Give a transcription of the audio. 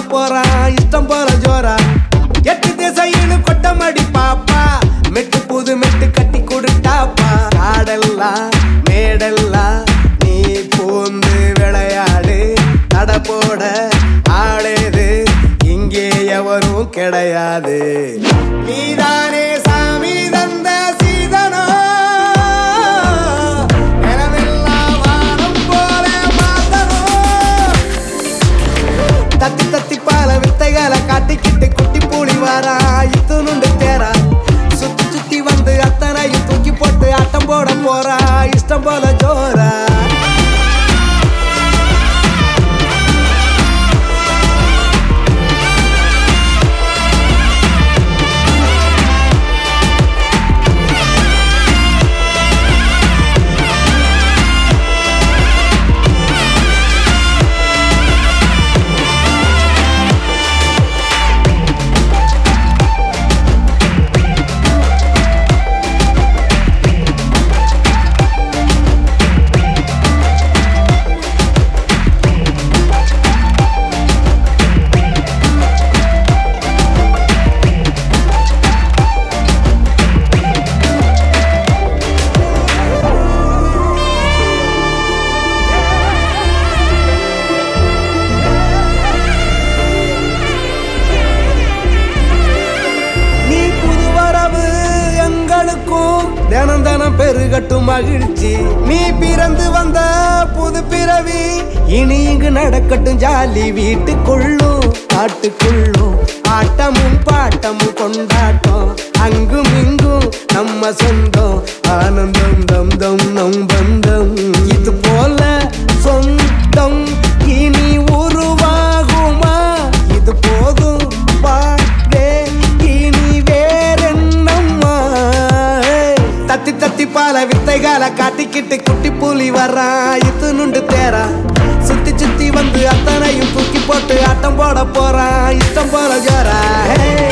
போறான் இஷ்டம் போல ஜோரா எட்டு திசையிலும் கொட்டமடி பாப்பா மெட்டு புது மெட்டு கட்டி கொடுத்தாப்பா காடெல்லாம் மேடெல்லாம் நீ பூந்து விளையாடு தட போட ஆளேது இங்கே எவரும் கிடையாது நீதானே சாமி தந்த சீதனோ நிலவெல்லாம் வானம் போல மாத்தணும் தத்தி தத்தி பால வித்தைகளை காட்டிக்கிட்டு குட்டி பூலி வாரா இத்துணுண்டு தேரா சுத்தி சுத்தி வந்து அத்தனையும் தூக்கி போட்டு ஆட்டம் போட போறா இஷ்டம் போல ஜோரா நீ புது வரவு எங்களுக்கும் தினம் தினம் பெருகட்டும் மகிழ்ச்சி நீ பிறந்து வந்த புது பிறவி இனி இங்கு நடக்கட்டும் ஜாலி வீட்டுக்குள்ளும் காட்டுக்குள்ளும் ஆட்டமும் பாட்டமும் கொண்டாட்டம் அங்கும் இங்கும் நம்ம சொந்தம் ஆனந்தம் தம் தம் நம் பந்தம் இது போல சொந்தம் இனி உருவாகுமா இது போதும் பாடே இனி வேறென்னம்மா தத்தி தத்தி பால வித்தைகால காட்டிக்கிட்டு குட்டி புலி வர்றான் இது நுண்டு தேரா சுத்தி சுத்தி வந்து அத்தனையும் தூக்கி போட்டு ஆட்டம் போட போறான் இஷ்டம் போல ஜோரா ஹே